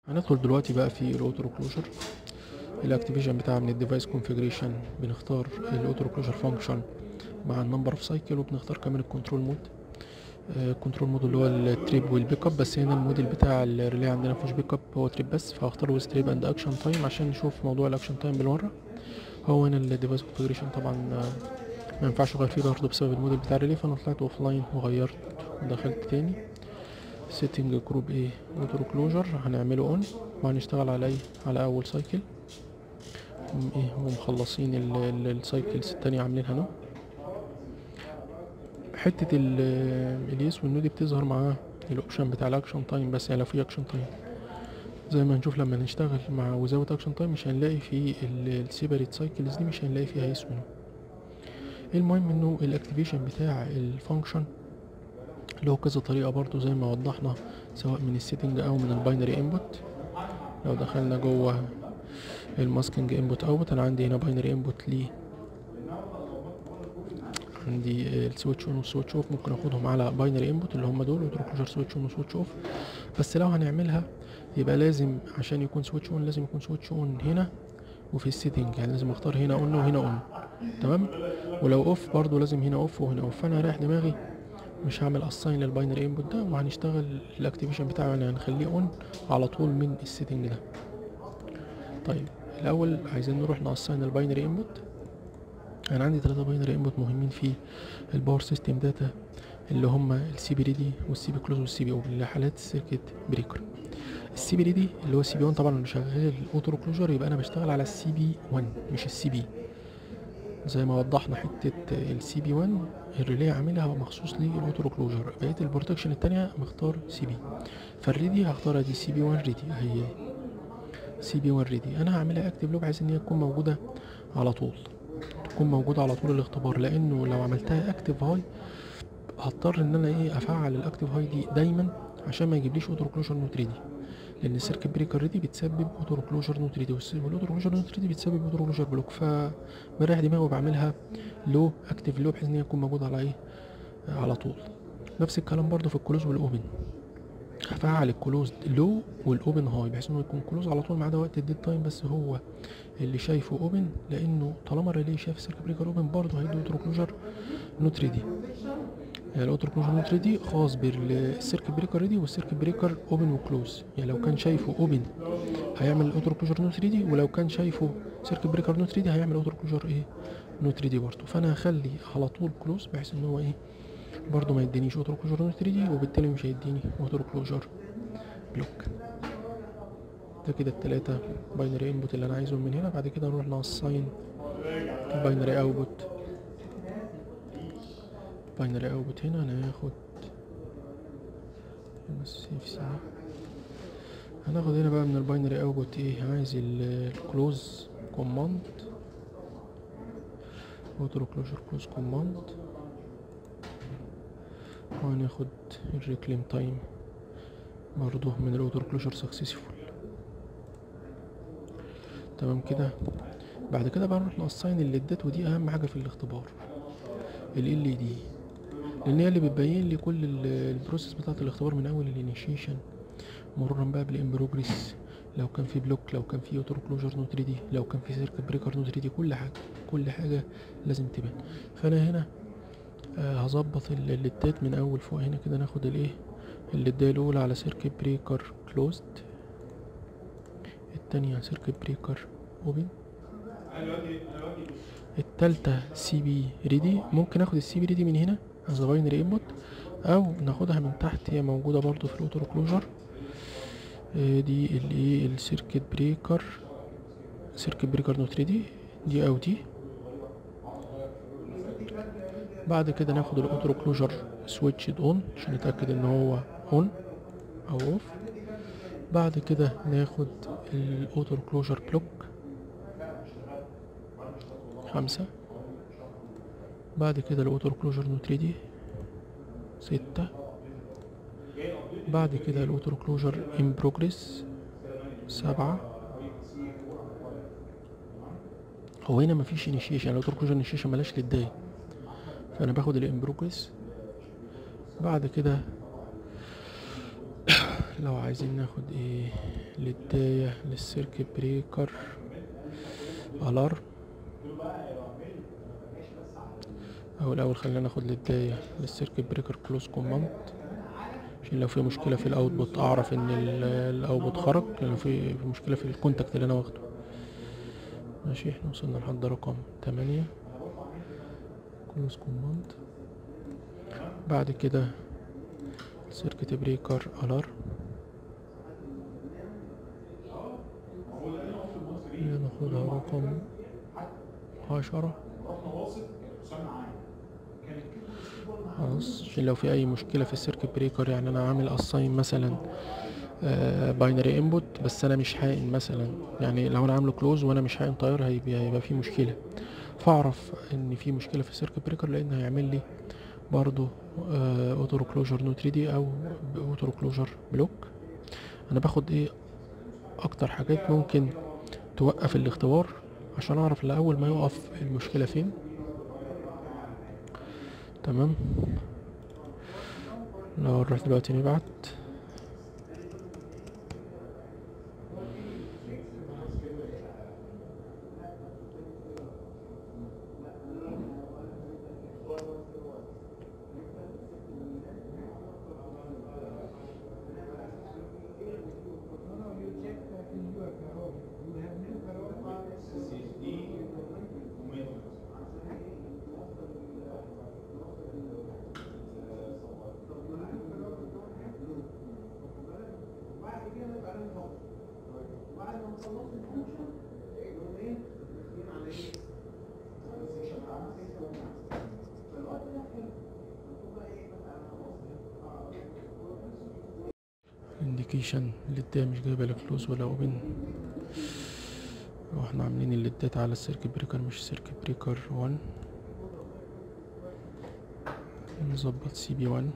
هندخل دلوقتي بقى في الاوتو كلوجر الاكتيفيشن بتاعها من الديفايس كونفيجريشن بنختار الاوتو كلوجر فانكشن مع النمبر اوف سايكل وبنختار كمان الكنترول مود الكنترول مود اللي هو التريب والبيك اب بس هنا الموديل بتاع الريلي عندنا مفيهوش بيك اب هو تريب بس فهختار ويز تريب اند اكشن تايم عشان نشوف موضوع الاكشن تايم بالمره هو هنا الديفايس كونفيجريشن طبعا آه، ما ينفعش اغير فيه برضه بسبب الموديل بتاع الريلي فانا طلعت اوف لاين وغيرت ودخلت تاني سيتنج جروب ايه اوتو كلوجر هنعمله اون وهنشتغل على ايه على اول سايكل م- ايه ومخلصين ال- ال- السايكلز التانية عاملينها نو حتة ال- اليس والنو دي بتظهر مع الاوبشن بتاع الاكشن تايم بس يعني لو في اكشن تايم زي ما هنشوف لما نشتغل مع وزاوت اكشن تايم مش هنلاقي في السيبريت سايكلز دي مش هنلاقي فيها يس ونو المهم انه الاكتيفيشن بتاع الفانكشن له كذا طريقة برضو زي ما وضحنا سواء من السيتنج او من الباينري انبوت لو دخلنا جوه الماسكينج انبوت اوت انا عندي هنا باينري انبوت ليه عندي السويتش اون والسويتش اوف ممكن اخدهم على باينري انبوت اللي هم دول وتروكلوجر سويتش اون وسويتش اوف بس لو هنعملها يبقى لازم عشان يكون سويتش اون لازم يكون سويتش اون هنا وفي السيتنج يعني لازم اختار هنا اون وهنا اون تمام ولو اوف برضو لازم هنا اوف وهنا اوف فانا رايح دماغي مش هعمل اساين للباينري انبوت ده وهنشتغل الاكتيفيشن بتاعه يعني هنخليه اون على طول من السيتنج ده طيب الاول عايزين نروح ناساين الباينري انبوت انا عندي ثلاثة باينري انبوت مهمين في الباور سيستم داتا اللي هما السي بي ريدي والسي بي كلوز والسي بي اوبن لحالات السيركت بريكر السي بي ريدي اللي هو السي بي 1 طبعا اللي شغال الاوتو كلوجر يبقى انا بشتغل على السي بي 1 مش السي بي زي ما وضحنا حتة السي بي 1 الريلي عاملها مخصوص للاوتو كلوجر بقية البروتكشن التانية مختار سي بي فالريدي هختار دي سي بي 1 ريدي هي سي بي 1 ريدي انا هعملها اكتف لو بحيث ان هي تكون موجودة على طول تكون موجودة على طول الاختبار لانه لو عملتها اكتف هاي هضطر ان انا ايه افعل الاكتف هاي دي دايما عشان ما يجيبليش اوتو كلوجر نوت ريدي لان السيركت بريكر ريدي بتسبب اوتو كلوجر نوت ريدي والاوتو كلوجر نوت ريدي بتسبب اوتو كلوجر بلوك فبريح دماغي وبعملها لو اكتف لو بحيث ان هي تكون موجودة على ايه على طول نفس الكلام برضو في الكلوز والاوبن هفعل الكلوز لو والاوبن هاي بحيث انه يكون كلوز على طول ما عدا وقت الديد تايم بس هو اللي شايفه اوبن لانه طالما الريلي شايف السيركت بريكر اوبن برضه هيدي اوتو كلوجر نوت ريدي يعني الاوتو كلوجر نوت ريدي خاص بالسيركت بريكر ريدي والسيركت بريكر اوبن وكلوز يعني لو كان شايفه اوبن هيعمل اوتو كلوجر نوت ريدي ولو كان شايفه سيركت بريكر نوت ريدي هيعمل اوتو كلوجر ايه نوت ريدي برضه فانا هخلي على طول كلوز بحيث ان هو ايه برضه ما يدينيش اوتو كلوجر نوت ريدي وبالتالي مش هيديني اوتو كلوجر بلوك ده كده التلاتة باينري انبوت اللي انا عايزهم من هنا بعد كده نروح ناساين الباينري اوتبوت باينري اوتبوت هنا هناخد بس اف سي هناخد هنا بقى من الباينري اوتبوت ايه عايز الكلوز كوماند اوتو كلوجر كلوز كوماند وهناخد الريكليم تايم برضه من الاوتو كلوجر سكسسفول تمام كده بعد كده بقى نروح نقصين الليدات ودي اهم حاجه في الاختبار ال ال دي لان هي اللي بتبين لي كل ال- البروسيس بتاعه الاختبار من اول الانيشيشن مرورا بقى بالان بروجريس لو كان في بلوك لو كان في اوتو كلوجر نوت ريدي لو كان في سيركت بريكر نوت ريدي كل حاجه كل حاجه لازم تبان فانا هنا آه هظبط ال- الليدات من اول فوق هنا كده ناخد الايه الليدايه الاولى على سيركت بريكر كلوزد التانية سيركت بريكر اوبن التالتة سي بي ريدي ممكن اخد السي بي ريدي من هنا از باينري انبوت او ناخدها من تحت هي موجودة برضو في الاوتو كلوجر دي الايه السيركت بريكر سيركت بريكر نوت ريدي دي او دي بعد كده ناخد الاوتو كلوجر سويتش اون عشان نتاكد ان هو اون او اوف بعد كده ناخد الاوتو كلوجر بلوك خمسة بعد كده الاوتو كلوجر نوت ريدي ستة بعد كده الاوتو كلوجر ان بروجريس سبعة هو هنا مفيش انيشيشن الاوتو كلوجر انيشيشن ملاش للداي فانا باخد الان بروجريس بعد كده لو عايزين ناخد ايه للداية للسيركت بريكر الارم او الاول خلينا ناخد للداية للسيركت بريكر كلوز كوماند عشان لو في مشكلة في الاوتبوت اعرف ان ال- الاوتبوت خرج لو في في مشكلة في الكونتاكت اللي انا واخده ماشي احنا وصلنا لحد رقم تمانية كلوز كوماند بعد كده سيركت بريكر الارم ناخدها رقم عشرة خلاص عشان لو في اي مشكلة في السيركت بريكر يعني انا عامل اساين مثلا باينري انبوت بس انا مش حاقن مثلا يعني لو انا عامله كلوز وانا مش حاقن تاير هيبقى, هيبقى في مشكلة فاعرف ان في مشكلة في السيركت بريكر لان هيعمل لي برضو اوتو كلوجر نوت ريدي او اوتو كلوجر بلوك انا باخد ايه اكتر حاجات ممكن توقف الاختبار عشان اعرف لاول ما يقف المشكلة فين تمام لو نروح دلوقتي نبعت انديكيشن الليدة مش جايبة لا كلوز ولا اوبن واحنا عاملين الليدات على السيركت بريكر مش سيركت بريكر 1 نظبط سي بي 1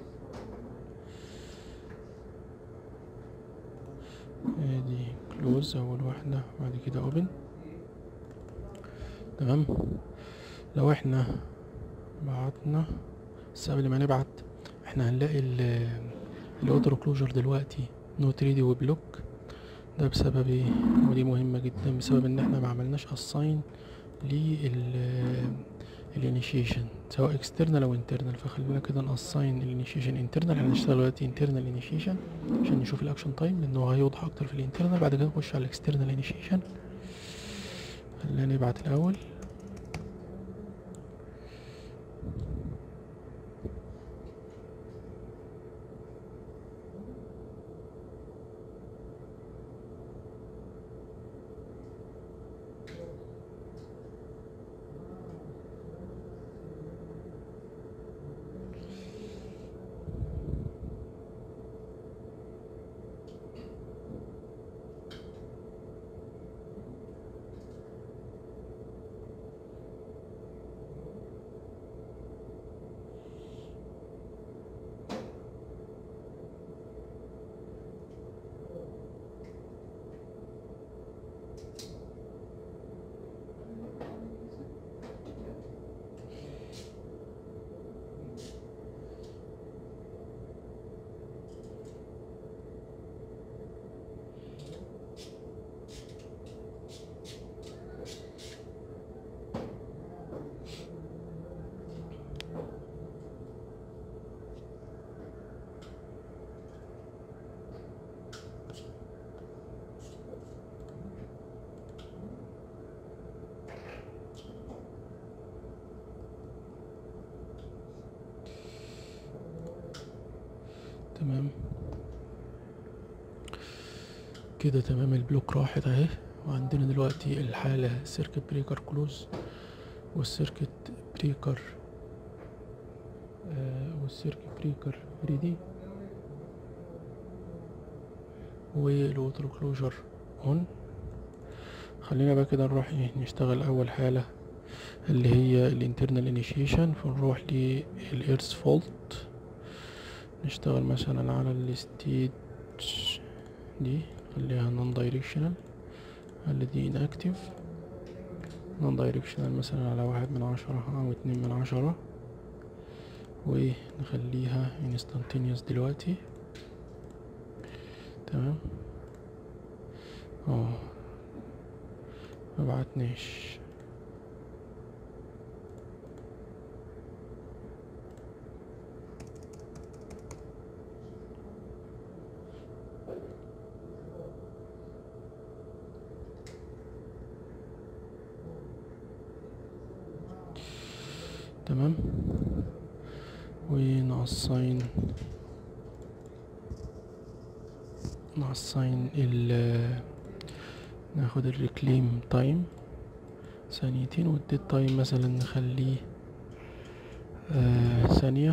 ادي كلوز اول واحدة بعد كده اوبن تمام لو احنا بعتنا بس قبل ما نبعت احنا هنلاقي ال الاوتو كلوجر دلوقتي نوت ريدي وبلوك ده بسبب ايه ودي مهمة جدا بسبب ان احنا ما عملناش اساين لل الانيشيشن سواء اكسترنال او انترنال فخلينا كده ناساين الانيشيشن انترنال هنشتغل دلوقتي انترنال انيشيشن عشان نشوف الاكشن تايم لانه هيوضح اكتر في الانترنال بعد كده نخش على الاكسترنال انيشيشن خلينا نبعت الاول تمام كده تمام البلوك راحت اهي وعندنا دلوقتي الحالة سيركت بريكر كلوز والسيركت بريكر آه والسيركت بريكر ريدي والوتر كلوجر اون خلينا بقى كده نروح ايه نشتغل اول حالة اللي هي الانترنال انيشيشن فنروح للإيرث فولت نشتغل مثلا على الستيج دي خليها نون دايركشنال اللي دي inactive نون دايركشنال مثلا على واحد من عشرة او اتنين من عشرة ونخليها instantaneous دلوقتي تمام اه مبعتناش تمام ونقصين نقصين ال ناخد الريكليم تايم ثانيتين والديد تايم مثلا نخليه آه ثانية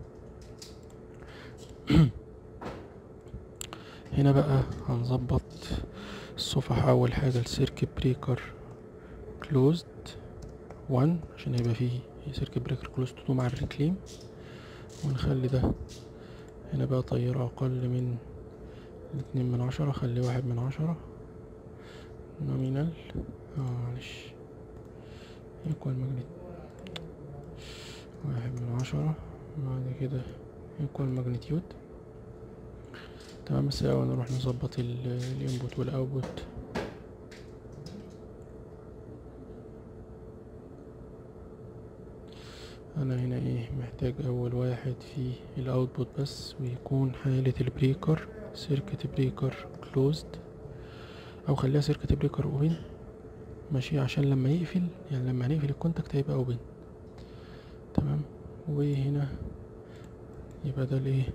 هنا بقى هنظبط الصفحة أول حاجة السيركت بريكر كلوزد 1 عشان هيبقى فيه سيركت بريكر كلوزد 2 مع الريكليم ونخلي ده هنا بقى طيارة أقل من اتنين من عشرة خليه واحد من عشرة نومينال اه معلش ايكوال ماجنت واحد من عشرة بعد كده ايكوال ماجنتيود تمام بس الأول نروح نظبط الانبوت والاوتبوت انا هنا ايه محتاج اول واحد في الاوتبوت بس ويكون حالة البريكر سيركت بريكر كلوزد او خليها سيركت بريكر اوبن ماشي عشان لما يقفل يعني لما هنقفل الكونتاكت هيبقى اوبن تمام وهنا يبقى ده الايه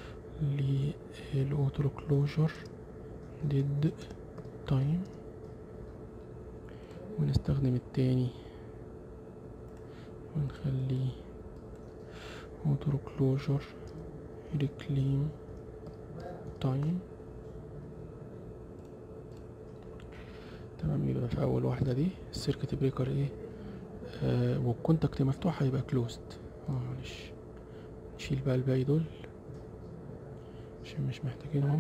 للاوتو كلوجر ديد تايم ونستخدم التاني ونخليه اوتو كلوجر ريكليم تايم تمام يبقى في اول واحده دي السيركت بريكر ايه آه والكونتاكت مفتوح هيبقى كلوزد اه معلش نشيل بقى الباقي دول عشان مش محتاجينهم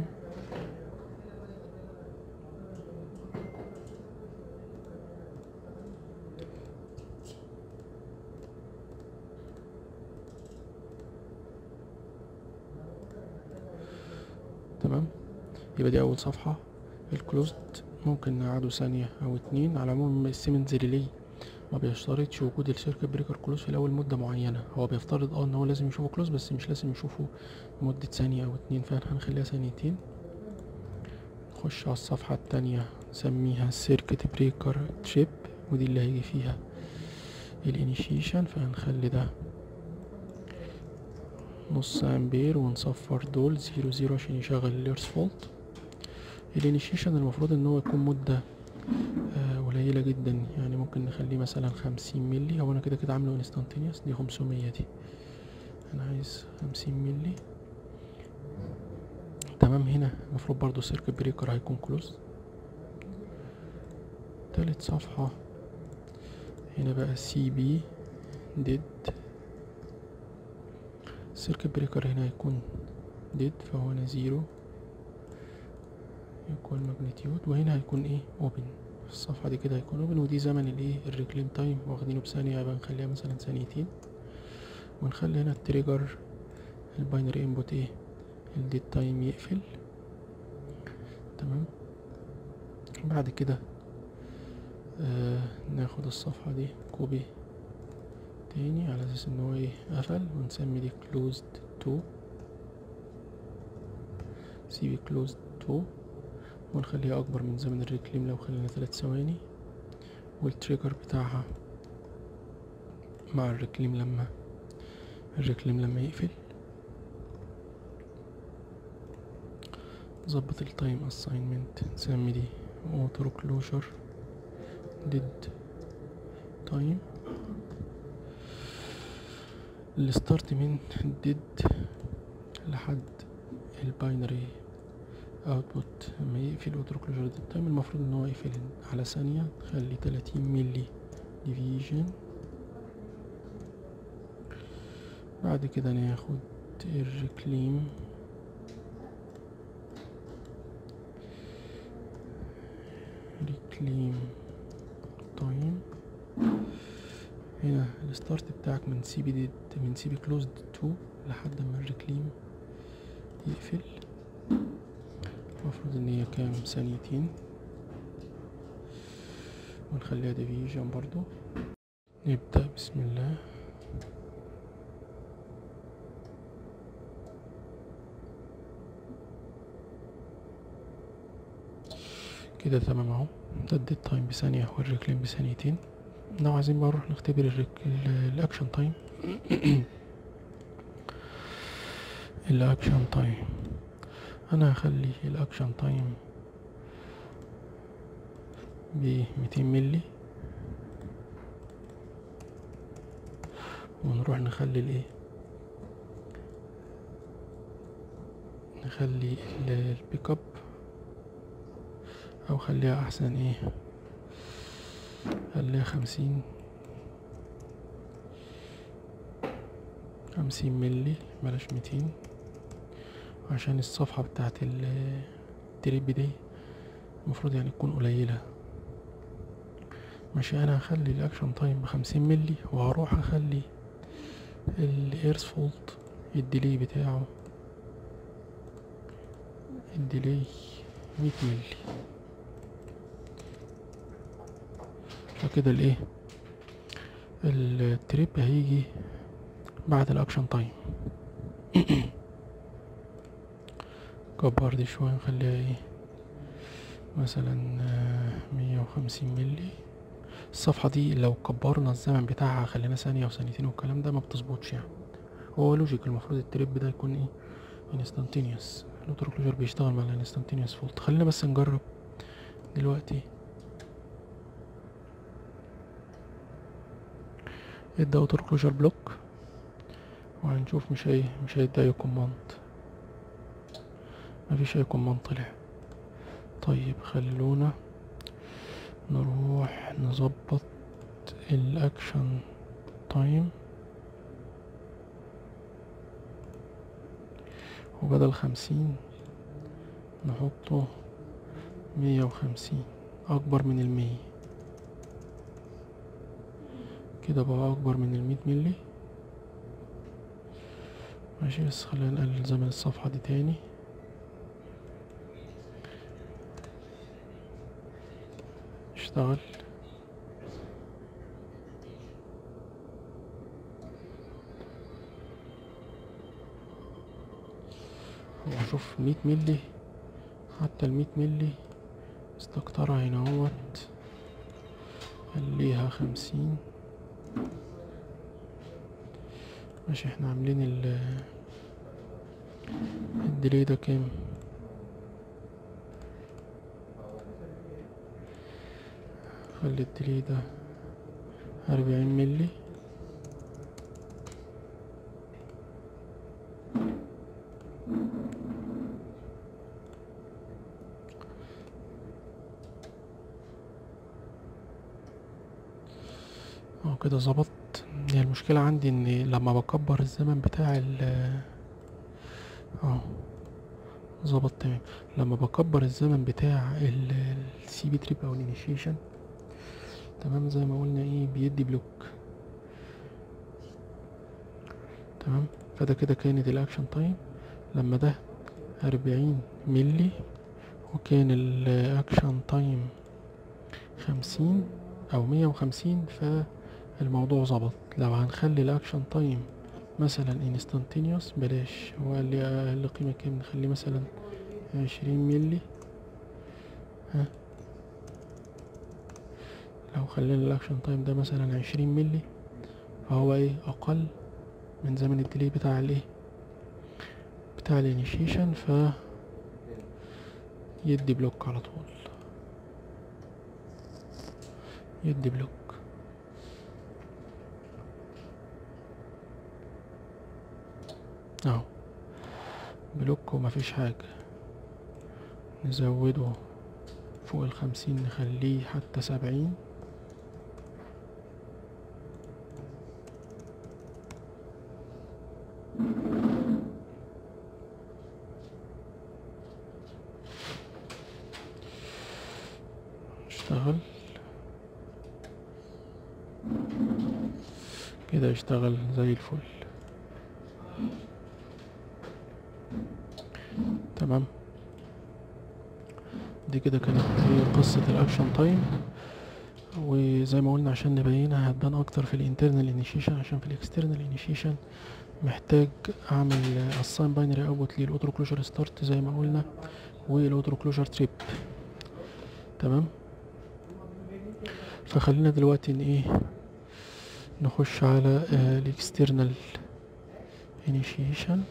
تمام يبقى دي اول صفحة الكلوزد ممكن نقعده ثانية او اتنين على العموم السيمنز ريلي ما بيشترطش وجود السيركت بريكر كلوز في الاول مدة معينة هو بيفترض اه ان هو لازم يشوفه كلوز بس مش لازم يشوفه مدة ثانية او اتنين فاحنا هنخليها ثانيتين نخش على الصفحة التانية نسميها سيركت بريكر تريب ودي اللي هيجي فيها الانيشيشن فهنخلي ده نص امبير ونصفر دول زيرو زيرو عشان يشغل اليرس فولت الانيشيشن المفروض ان هو يكون مدة آه قليلة جدا يعني ممكن نخليه مثلا خمسين ملي او انا كده كده عامله انستانتينيوس دي خمسمية دي انا عايز خمسين ملي تمام هنا المفروض برضو السيركت بريكر هيكون كلوز تالت صفحة هنا بقى سي بي ديد السيركت بريكر هنا هيكون ديد فهو هنا زيرو يكون ماجنتيود وهنا هيكون ايه اوبن الصفحة دي كده هيكون اوبن ودي زمن الايه الريكليم تايم واخدينه بثانية يبقى نخليها مثلا ثانيتين ونخلي هنا التريجر الباينري انبوت ايه الديد تايم يقفل تمام بعد كده آه ناخد الصفحة دي كوبي تاني على اساس ان هو ايه قفل ونسمي دي closed to سيبي closed to ونخليها اكبر من زمن الريكليم لو خلينا ثلاث ثواني والتريجر بتاعها مع الريكليم لما الريكليم لما يقفل نظبط التايم اساينمنت نسمي دي اوتو كلوجر ديد تايم الستارت من ديد لحد الباينري اوتبوت لما يقفل اوتو كلوجر ديد تايم المفروض ان هو يقفل على ثانية نخلي تلاتين ملي ديفيجن بعد كده ناخد الريكليم ريكليم تايم هنا الستارت بتاعك من سي بي ديد من سي بي كلوزد 2 لحد ما الريكليم يقفل المفروض ان هي كام ثانيتين ونخليها ديفيجن برضو نبدأ بسم الله كده تمام اهو ده الديت تايم بثانية والريكلين بثانيتين لو عايزين بقى نروح نختبر الريك... ال- الاكشن تايم الاكشن تايم انا هخلي الاكشن تايم ب 200 ملي ونروح نخلي الايه نخلي ال- البيك اب او خليها احسن ايه خليها خمسين خمسين ملي بلاش ميتين عشان الصفحة بتاعت ال- التريب دي المفروض يعني تكون قليلة ماشي انا هخلي الاكشن تايم بخمسين ملي وهروح اخلي الايرث فولت الديلي بتاعه الديلي مية ملي فكده الايه التريب هيجي بعد الاكشن تايم كبر دي شوية نخليها ايه مثلا مية وخمسين ملي الصفحة دي لو كبرنا الزمن بتاعها خلينا ثانية أو ثانيتين والكلام ده ما بتظبطش يعني هو لوجيك المفروض التريب ده يكون ايه انستانتينيوس الاوتو كلوجر بيشتغل مع الانستانتينيوس فولت خلينا بس نجرب دلوقتي ادى اوتو كلوجر بلوك وهنشوف مش هي مش هيدي اي كوماند مفيش اي كوماند طلع طيب خلونا نروح نظبط الاكشن تايم وبدل خمسين نحطه مية وخمسين أكبر من المية كده بقى أكبر من المية ملي ماشي بس خلينا نقلل زمن الصفحة دي تاني اشتغل واشوف مية ملي حتى المية ملي استكترها هنا اهوت خليها خمسين ماشي احنا عاملين ال الديلي ده كام خلي الديلي ده أربعين ملي اه كده ظبط هي المشكلة عندي ان لما بكبر الزمن بتاع ال اه ظبط تمام لما بكبر الزمن بتاع السي بي تريب او الانيشيشن تمام زي ما قلنا ايه بيدي بلوك تمام فده كده كانت الاكشن تايم لما ده أربعين ملي وكان الاكشن تايم خمسين او مية وخمسين فالموضوع ظبط لو هنخلي الاكشن تايم مثلا انستانتينيوس بلاش هو قال لي اقل قيمة كام نخليه مثلا عشرين ملي ها لو خلينا الاكشن تايم ده مثلا عشرين ملي فهو ايه اقل من زمن الديلي بتاع الايه بتاع الانيشيشن ف يدي بلوك على طول يدي بلوك اهو بلوك ومفيش حاجة نزوده فوق الخمسين نخليه حتى سبعين اشتغل كده اشتغل زي الفل تمام دي كده كانت هي قصة الاكشن تايم وزي ما قلنا عشان نبينها هتبان اكتر في الانترنال انيشيشن عشان في الاكسترنال انيشيشن محتاج اعمل اساين باينري اوتبوت للاوتو كلوجر ستارت زي ما قلنا والاوتو كلوجر تريب تمام فخلينا دلوقتي ان ايه نخش على الاكسترنال انيشيشن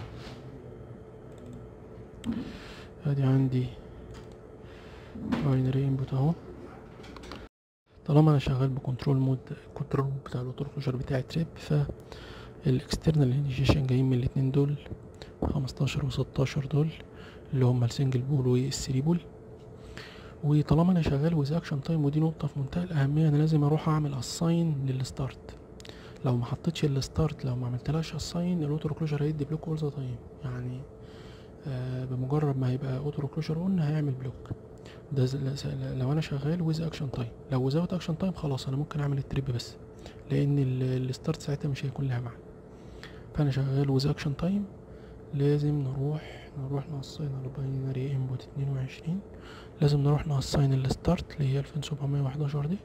ادي عندي باينري انبوت اهو طالما انا شغال بكنترول مود كنترول مود بتاع الاوتو كلوجر بتاعي تريب فالاكسترنال انيشيشن جايين من الاتنين دول خمستاشر وستاشر دول اللي هما السنجل بول والثري بول وطالما انا شغال ويز اكشن تايم ودي نقطه في منتهى الاهميه انا لازم اروح اعمل اساين للستارت لو ما حطيتش الستارت لو ما عملتلهاش اساين الاوتو كلوجر هيدي بلوك اول ذا تايم يعني آه بمجرد ما هيبقى اوتو كلوجر اون هيعمل بلوك ده ز- ل- س- لو انا شغال ويز اكشن تايم لو وزاوت اكشن تايم خلاص انا ممكن اعمل التريب بس لان ال- الستارت ساعتها مش هيكون لها معنى فانا شغال ويز اكشن تايم لازم نروح نروح نقصين على باينري انبوت اتنين وعشرين لازم نروح نقصين الستارت اللي هي الفين سبعمية وحداشر دي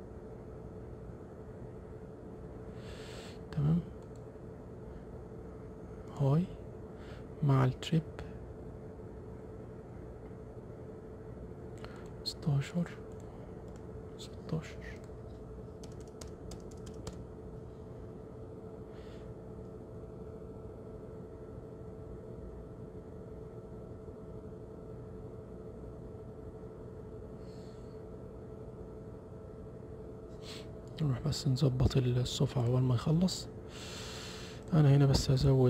تمام هاي مع التريب ستاشر ستاشر نروح بس نظبط الصفحة أول ما يخلص أنا هنا بس هزود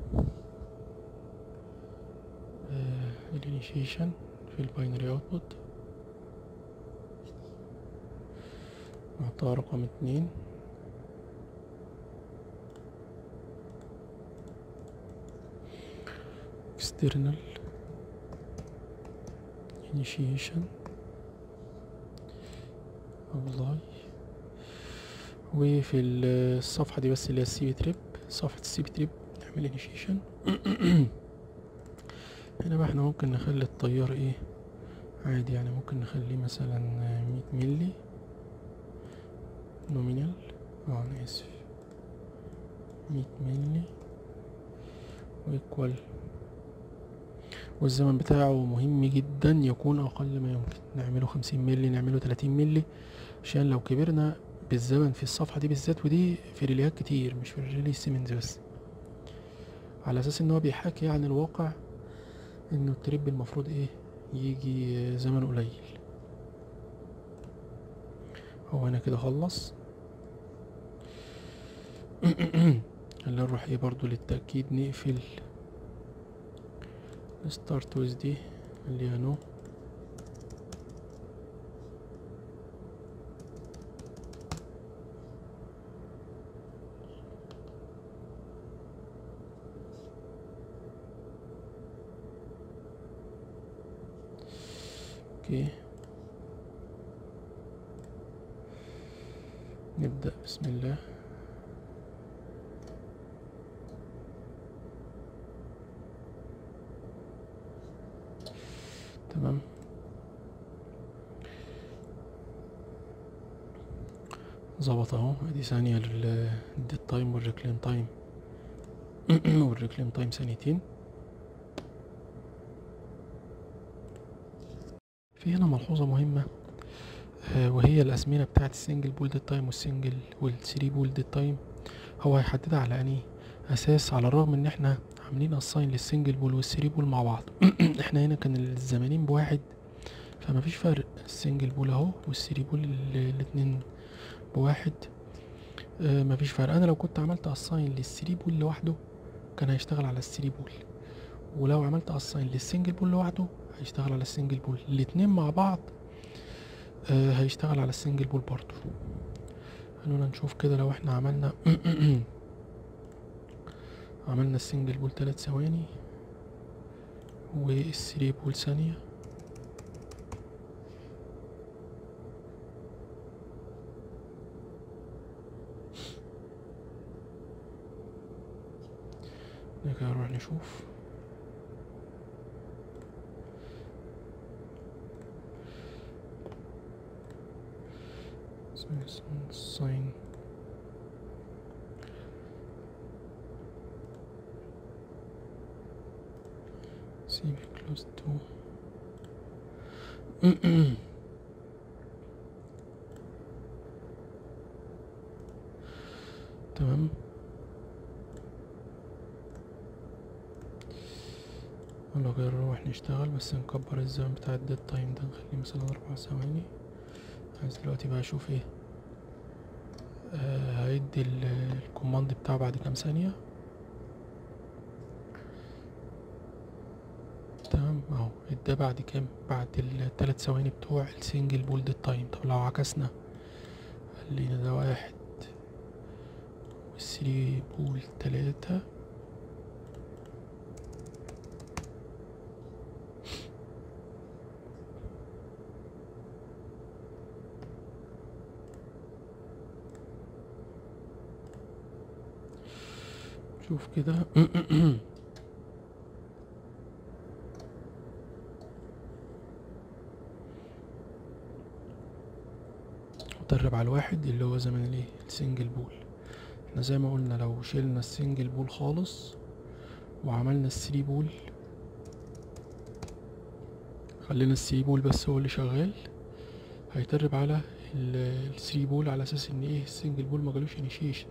الانيشيشن في الباينري اوتبوت نحطها رقم اتنين external initiation apply وفي ال- الصفحة دي بس اللي هي السي بي تريب صفحة السي بي تريب نعمل انيشيشن هنا بقى احنا ممكن نخلي التيار ايه عادي يعني ممكن نخليه مثلا مية ملي نومينال اه انا اسف مية ملي ويكوال والزمن بتاعه مهم جدا يكون اقل ما يمكن نعمله خمسين ملي نعمله تلاتين ملي عشان لو كبرنا بالزمن في الصفحة دي بالذات ودي في ريليات كتير مش في الريلي سيمنز بس على اساس ان هو بيحاكي عن الواقع انه التريب المفروض ايه يجي زمن قليل هو هنا كده خلص خلينا نروح ايه برضو للتأكيد نقفل ستارت ويز دي اللي هي نو اوكي نبدأ بسم الله تمام ظبط اهو ادي ثانية للديد تايم والريكليم تايم والريكليم تايم ثانيتين في هنا ملحوظة مهمة آه، وهي الأزمنة بتاعة السنجل بول ديد تايم والسنجل والثري بول ديد تايم هو هيحددها على أنهي أساس على الرغم إن احنا عاملين أساين للسنجل بول والثري بول مع بعض احنا هنا كان الزمانين بواحد فما فيش فرق السنجل بول اهو والثري بول ال- الاتنين بواحد آه مفيش فرق انا لو كنت عملت اساين للثري بول لوحده كان هيشتغل على الثري بول ولو عملت اساين للسنجل بول لوحده هيشتغل على السنجل بول الاتنين مع بعض آه هيشتغل على السنجل بول برضو خلونا نشوف كده لو احنا عملنا عملنا السنجل بول تلات ثواني والثري بول ثانية نرجع نروح نشوف ساين سي بي كلوز تو تمام يلا كده نروح نشتغل بس نكبر الزمن بتاع الديد تايم ده نخليه مثلا اربع ثواني عايز دلوقتي بقى اشوف ايه آه هيدي ال- الكوماند بتاعه بعد كام ثانية تمام اهو اداه بعد كام بعد التلات ثواني بتوع السنجل بولد تايم طب لو عكسنا خلينا ده واحد والثري بول تلاتة شوف كده ودرب على الواحد اللي هو زمن الايه السنجل بول احنا زي ما قلنا لو شيلنا السنجل بول خالص وعملنا الثري بول خلينا الثري بول بس هو اللي شغال هيترب على الثري بول على اساس ان ايه السنجل بول ما جالوش انيشيشن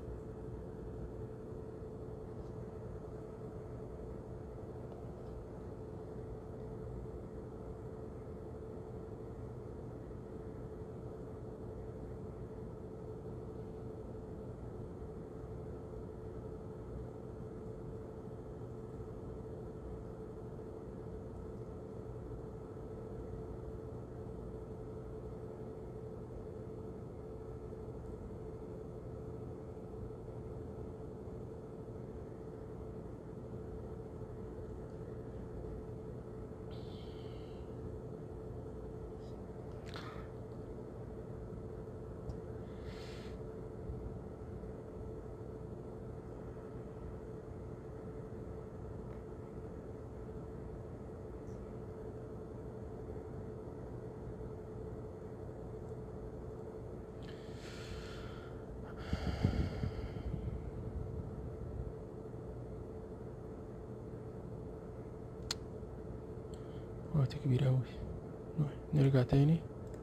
وقت كبير اوي نرجع تاني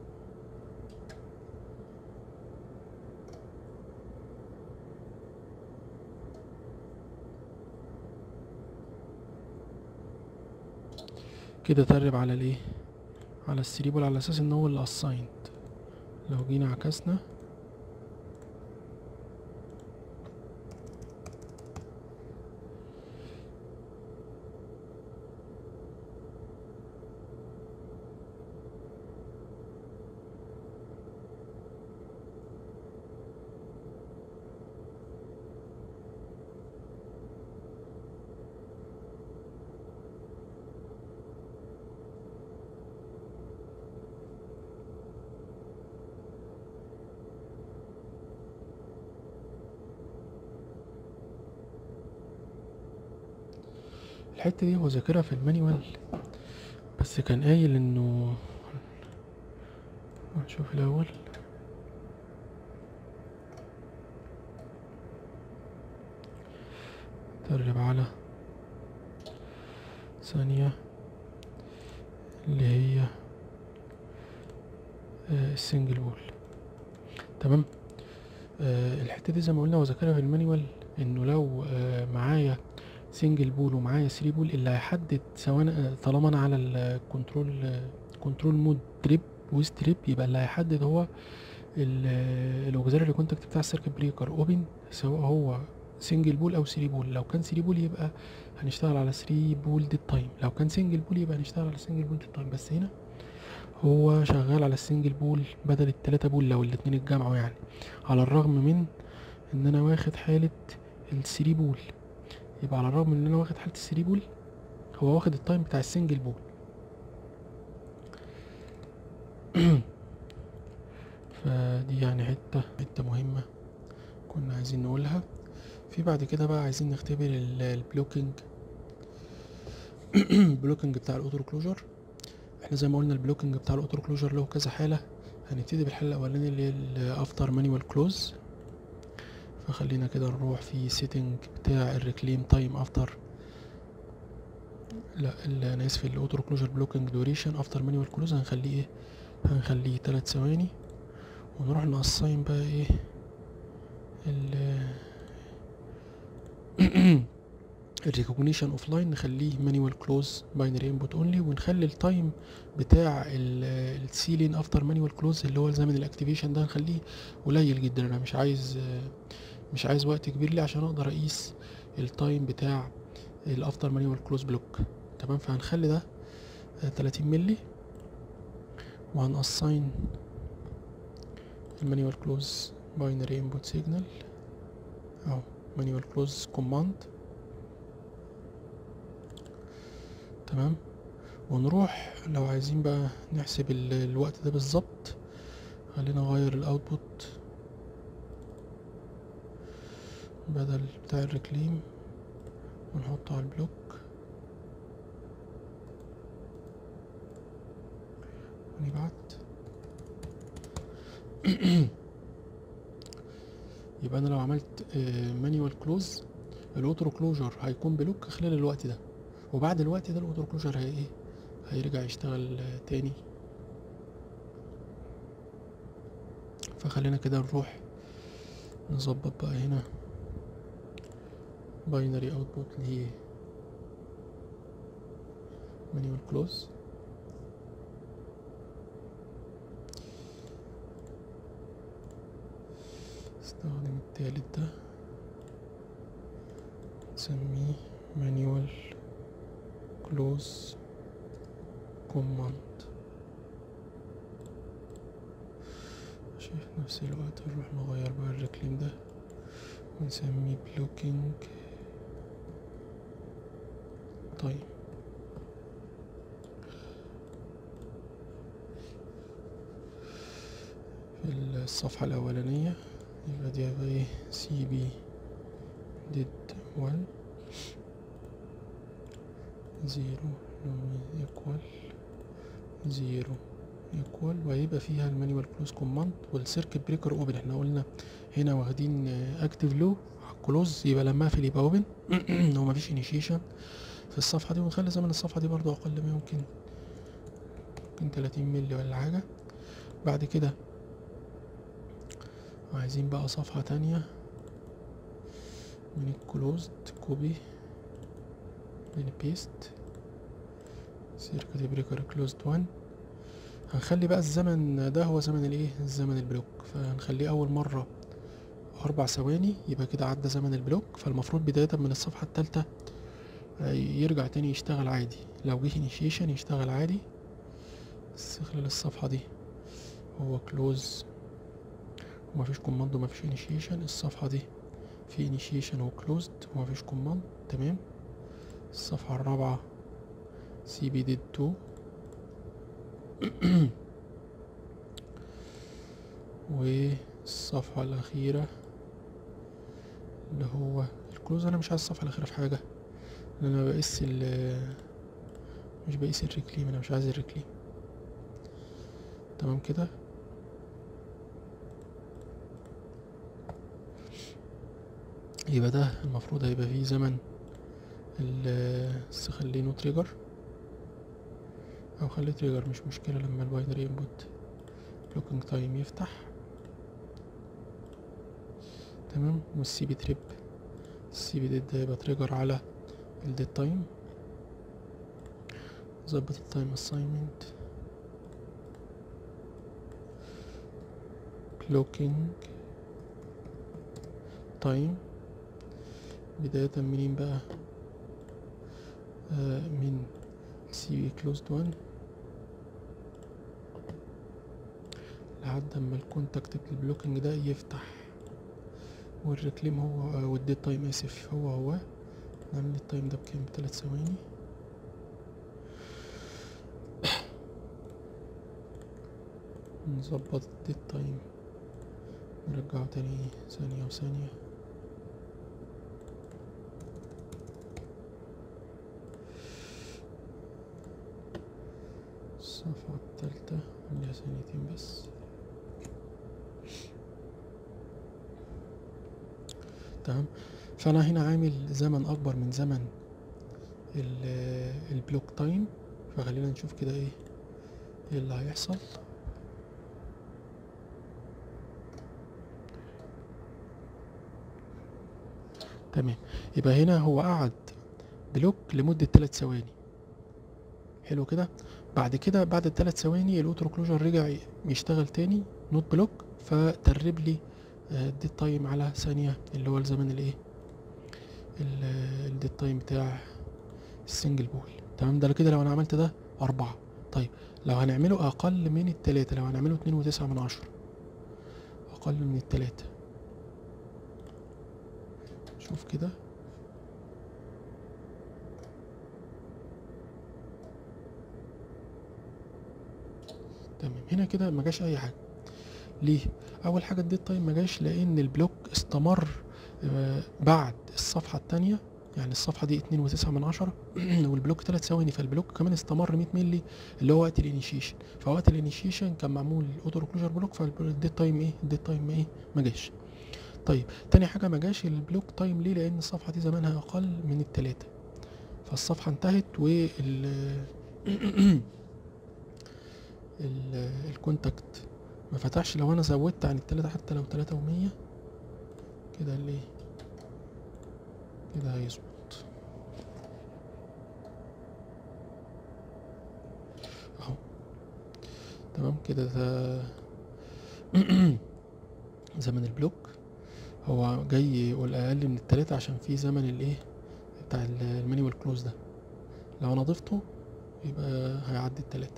كده ترب على الايه على السريبول على اساس ان هو اللي اسايند لو جينا عكسنا الحتة دي هو ذاكرها في المانيوال بس كان قايل انه نشوف الاول درب على ثانية اللي هي آه، السنجل بول تمام آه، الحتة دي زي ما قلنا وذاكرها في المانيوال انه لو آه، معايا سنجل بول ومعايا 3 بول اللي هيحدد سواء آه، طالما انا على الكنترول كنترول مود تريب وستريب يبقى اللي هيحدد هو الاوكسيلري كونتاكت بتاع السيركت بريكر اوبن سواء هو سنجل بول او 3 بول لو كان 3 بول يبقى هنشتغل على 3 بول ديد تايم لو كان سنجل بول يبقى هنشتغل على سنجل بول ديد تايم بس هنا هو شغال على السنجل بول بدل التلاتة بول لو الاتنين اتجمعوا يعني على الرغم من ان انا واخد حالة الثري بول يبقى على الرغم من ان انا واخد حالة الثري بول هو واخد التايم بتاع السنجل بول فدي يعني حتة حتة مهمة كنا عايزين نقولها في بعد كده بقى عايزين نختبر ال- البلوكينج البلوكينج بتاع الاوتو كلوجر احنا زي ما قلنا البلوكينج بتاع الاوتو كلوجر له كذا حالة هنبتدي بالحل الاولاني اللي هي الافتر مانيوال كلوز فخلينا كده نروح في سيتنج بتاع الريكليم تايم افتر لا ال- انا اسف الاوتو كلوجر بلوكينج دوريشن افتر مانيوال كلوز هنخليه ايه هنخليه تلات ثواني ونروح نقصين بقى ايه ال الريكوجنيشن اوف لاين نخليه مانيوال كلوز باينري انبوت اونلي ونخلي التايم بتاع السيلين افتر مانيوال كلوز اللي هو زمن الاكتيفيشن ده نخليه قليل جدا انا مش عايز مش عايز وقت كبير ليه عشان اقدر اقيس التايم بتاع الافتر مانيوال كلوز بلوك تمام فهنخلي ده آه، 30 ملي وهنقصين المانيوال كلوز باينري انبوت سيجنال او مانيوال كلوز كوماند تمام ونروح لو عايزين بقى نحسب ال- الوقت ده بالظبط خلينا نغير الاوتبوت بدل بتاع الريكليم ونحطه على البلوك ونبعت يبقى انا لو عملت مانيوال كلوز الاوتو كلوجر هيكون بلوك خلال الوقت ده وبعد الوقت ده الاوتو كلوجر هي ايه هيرجع يشتغل آه، تاني فخلينا كده نروح نظبط بقى هنا باينري اوتبوت ل مانيوال كلوز استخدم التالت ده نسميه مانيوال كلوز كوماند في نفس الوقت نروح نغير بقى الريكليم ده ونسميه بلوكينج طيب في الصفحة الأولانية يبقى دي هيبقى ايه سي بي ديد وان زيرو ايكوال زيرو ايكوال وهيبقى فيها المانيوال كلوز كوماند والسيركت بريكر اوبن احنا قلنا هنا واخدين اكتيف لو كلوز يبقى لما اقفل يبقى اوبن هو مفيش انيشيشن في الصفحة دي ونخلي زمن الصفحة دي برضو اقل ما يمكن ممكن 30 مللي ولا حاجة بعد كده عايزين بقى صفحة تانية من الكلوزد كوبي من بيست سيركت بريكر كلوزد وان هنخلي بقى الزمن ده هو زمن الايه الزمن البلوك فهنخليه اول مرة اربع ثواني يبقى كده عدى زمن البلوك فالمفروض بداية من الصفحة التالتة آه، يرجع تاني يشتغل عادي لو جه انيشيشن يشتغل عادي بس خلال الصفحة دي هو كلوز ومفيش كوماند ومفيش انيشيشن الصفحة دي في انيشيشن وكلوزد ومفيش كوماند تمام الصفحة الرابعة سي بي ديد تو والصفحة الأخيرة اللي هو الكلوز أنا مش عايز الصفحة الأخيرة في حاجة لأن أنا بقيس ال مش بقيس الريكليم أنا مش عايز الريكليم تمام كده يبقى ده المفروض هيبقى فيه زمن ال بس خليه نو تريجر او خليه تريجر مش مشكلة لما الباينري انبوت بلوكينج تايم يفتح تمام والسي بي تريب السي بي ديد ده يبقى تريجر على الديد تايم ظبط التايم اساينمنت كلوكينج تايم بداية منين بقى آه من سي بي كلوزد وان لحد اما الكونتاكت البلوكينج ده يفتح والريكليم هو آه والديد تايم اسف هو هو نعمل التايم ده بكام بثلاث ثواني نظبط الديد تايم نرجعه تاني ثانية وثانية الصفحة التالتة خليها ثانيتين بس تمام فانا هنا عامل زمن اكبر من زمن ال- البلوك تايم فخلينا نشوف كده ايه ايه اللي هيحصل تمام يبقى هنا هو قعد بلوك لمدة تلات ثواني حلو كده بعد كده بعد الثلاث ثواني الاوتو كلوجر رجع ي- يشتغل تاني نوت بلوك فترب لي الديت تايم على ثانية اللي هو الزمن الايه الديت تايم بتاع السنجل بول تمام ده كده لو انا عملت ده أربعة طيب لو هنعمله أقل من التلاتة لو هنعمله اتنين وتسعة من عشرة أقل من التلاتة شوف كده تمام هنا كده ما جاش اي حاجه ليه اول حاجه الديت تايم ما جاش لان البلوك استمر آه، بعد الصفحه التانية يعني الصفحه دي اتنين وتسعة من عشرة والبلوك تلات ثواني فالبلوك كمان استمر 100 ملي اللي هو وقت الانيشيشن فوقت الانيشيشن كان معمول اوتو كلوجر بلوك فالديت تايم ايه الديت تايم ايه ما جاش طيب تاني حاجه ما جاش البلوك تايم ليه لان الصفحه دي زمانها اقل من التلاتة فالصفحه انتهت وال ال- الكونتاكت ما فتحش لو انا زودت عن التلاتة حتى لو تلاتة ومية كده اللي كده هيظبط اهو تمام كده ده زمن البلوك هو جاي يقول اقل من التلاتة عشان في زمن الايه بتاع ال- المانيوال كلوز ده لو انا ضفته يبقى هيعدي التلاتة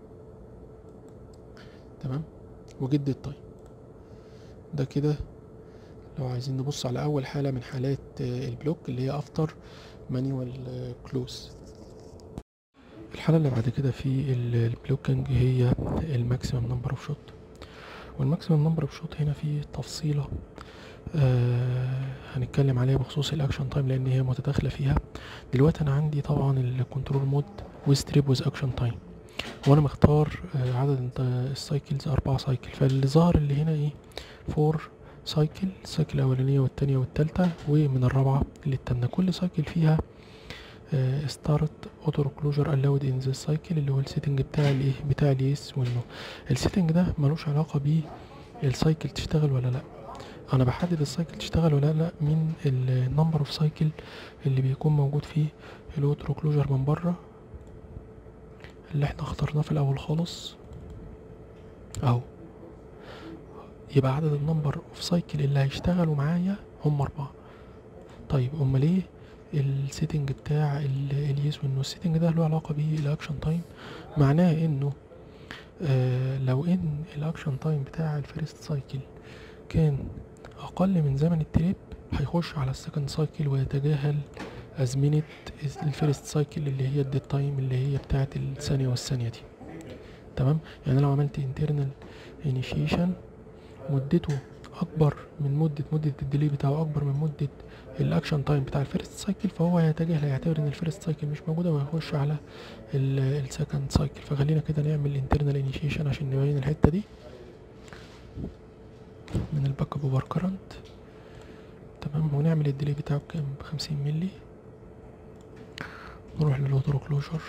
تمام وجد التايم ده كده لو عايزين نبص على اول حالة من حالات آه، البلوك اللي هي افتر مانيوال كلوز الحالة اللي بعد كده في ال- البلوكينج هي الماكسيمم نمبر اوف شوت والماكسيمم نمبر اوف شوت هنا في تفصيلة آه هنتكلم عليها بخصوص الاكشن تايم لان هي متداخلة فيها دلوقتي انا عندي طبعا الكنترول مود وستريب ويز اكشن تايم وانا مختار آه، عدد الت- السايكلز اربعة سايكل فاللي ظهر اللي هنا ايه فور سايكل السايكل الاولانية والتانية والتالتة ومن الرابعة للتامنة كل سايكل فيها ستارت اوتو كلوجر الاود ان ذا سايكل اللي هو السيتنج بتاع الايه بتاع اليس والنو السيتنج ده ملوش علاقة بيه السايكل تشتغل ولا لا انا بحدد السايكل تشتغل ولا لا من النمبر اوف سايكل اللي بيكون موجود فيه الاوتو كلوجر من بره اللي احنا اخترناه في الاول خالص اهو يبقى عدد النمبر اوف سايكل اللي هيشتغلوا معايا هم اربعة طيب امال ايه السيتنج بتاع ال- اليس والنو السيتنج ده له علاقة بالاكشن تايم معناه انه آه لو ان الاكشن تايم بتاع الفيرست سايكل كان اقل من زمن التريب هيخش على السكند سايكل ويتجاهل ازمنة الفيرست سايكل اللي هي الديد تايم اللي هي بتاعت الثانية والثانية دي تمام يعني لو عملت internal initiation مدته اكبر من مدة مدة الديلي بتاعه اكبر من مدة الاكشن تايم بتاع الفيرست سايكل فهو هيتجاهل هيعتبر ان الفيرست سايكل مش موجودة وهيخش على السكند سايكل فخلينا كده نعمل internal initiation عشان نبين الحتة دي من الباك اب اوفر كرنت تمام ونعمل الديلي بتاعه كام بخمسين ملي نروح للاوتو كلوجر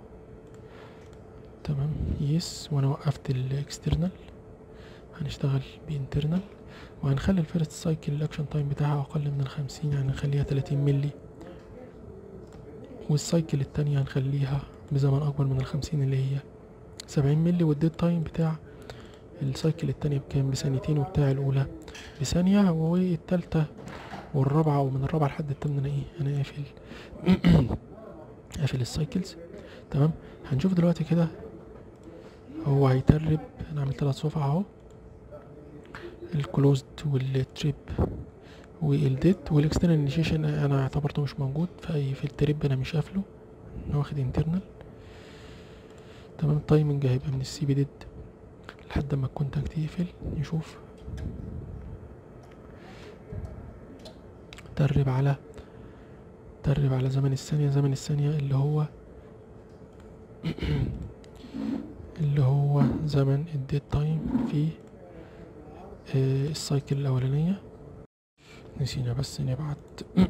تمام يس وانا وقفت الاكسترنال هنشتغل بانترنال وهنخلي الفيرست سايكل الاكشن تايم بتاعها اقل من الخمسين يعني نخليها تلاتين ملي والسايكل التانية هنخليها بزمن اكبر من الخمسين اللي هي سبعين ملي والديد تايم بتاع السايكل التانية بكام بثانيتين وبتاع الاولى بثانية والتالتة والرابعة ومن الرابعة لحد التامنة انا ايه انا قافل قافل السايكلز تمام هنشوف دلوقتي كده هو هيترب انا عملت لها صفحة اهو الكلوزد والتريب والديت والاكسترنال انيشيشن انا اعتبرته مش موجود في في التريب انا مش قافله انا واخد انترنال تمام التايمنج هيبقى من السي بي ديد لحد ما الكونتاكت يقفل نشوف ترب على ترب على زمن الثانية زمن الثانية اللي هو اللي هو زمن الديد تايم في آه، السايكل الأولانية نسينا بس نبعت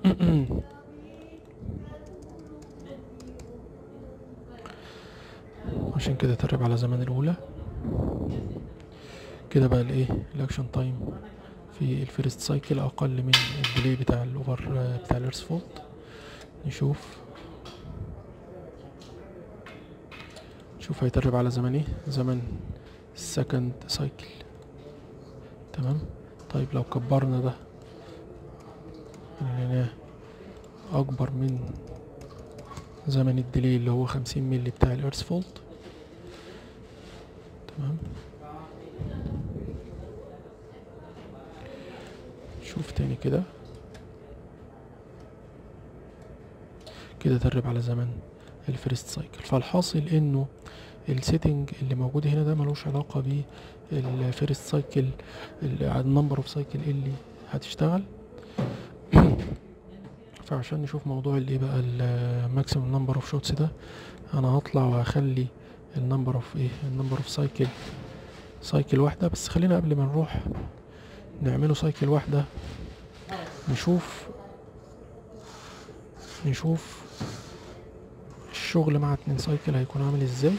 عشان كده ترب على زمن الاولى كده بقى الايه الاكشن تايم في الفيرست سايكل اقل من الديلي بتاع الاوفر بتاع الارث فولت نشوف نشوف هيترب على زمن ايه زمن السكند سايكل تمام طيب لو كبرنا ده خليناه اكبر من زمن الديلي اللي هو خمسين ملي بتاع الارث فولت تمام شوف تاني كده كده ترب على زمن الفيرست سايكل فالحاصل انه السيتنج اللي موجود هنا ده ملوش علاقة بالفيرست سايكل النمبر اوف سايكل اللي هتشتغل فعشان نشوف موضوع اللي بقى الماكسيمم نمبر اوف شوتس ده انا هطلع وهخلي النمبر اوف ايه النمبر اوف سايكل سايكل واحدة بس خلينا قبل ما نروح نعمله سايكل واحدة نشوف نشوف الشغل مع اتنين سايكل هيكون عامل ازاي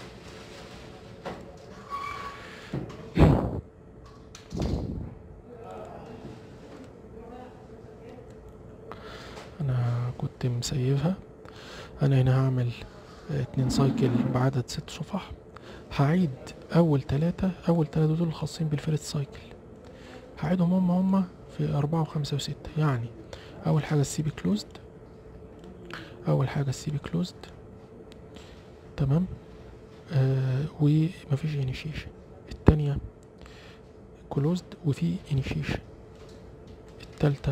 انا كنت مسيفها انا هنا هعمل اتنين سايكل بعدد ست صفح هعيد اول تلاتة اول تلاتة دول الخاصين بالفيرست سايكل هعيدهم هم هم في أربعة وخمسة وستة يعني أول حاجة السي بي كلوزد أول حاجة السي بي كلوزد تمام آه ومفيش انيشيشن التانية كلوزد وفي انيشيشن التالتة